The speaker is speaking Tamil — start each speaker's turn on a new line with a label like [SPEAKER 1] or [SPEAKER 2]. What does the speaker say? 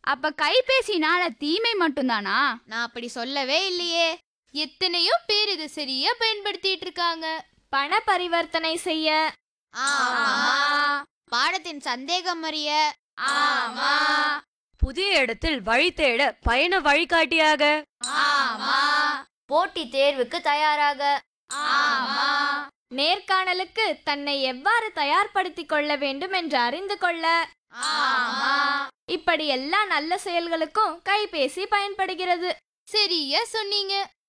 [SPEAKER 1] அப்ப கைபேசினால தீமை மட்டும்தானா
[SPEAKER 2] நான் அப்படி சொல்லவே இல்லையே
[SPEAKER 3] எத்தனையோ பேர் இதை சரியா பயன்படுத்திட்டு இருக்காங்க
[SPEAKER 4] பண பரிவர்த்தனை செய்ய
[SPEAKER 2] ஆமா பாடத்தின் சந்தேகம் அறிய
[SPEAKER 1] ஆமா
[SPEAKER 5] புதிய இடத்தில் வழி தேட பயண வழிகாட்டியாக
[SPEAKER 1] ஆமா
[SPEAKER 6] போட்டி தேர்வுக்கு தயாராக
[SPEAKER 1] ஆமா
[SPEAKER 4] நேர்காணலுக்கு தன்னை எவ்வாறு தயார்படுத்திக் கொள்ள வேண்டும் என்று அறிந்து கொள்ள
[SPEAKER 1] ஆமா
[SPEAKER 4] இப்படி எல்லா நல்ல செயல்களுக்கும் கைபேசி பயன்படுகிறது
[SPEAKER 3] சரியா சொன்னீங்க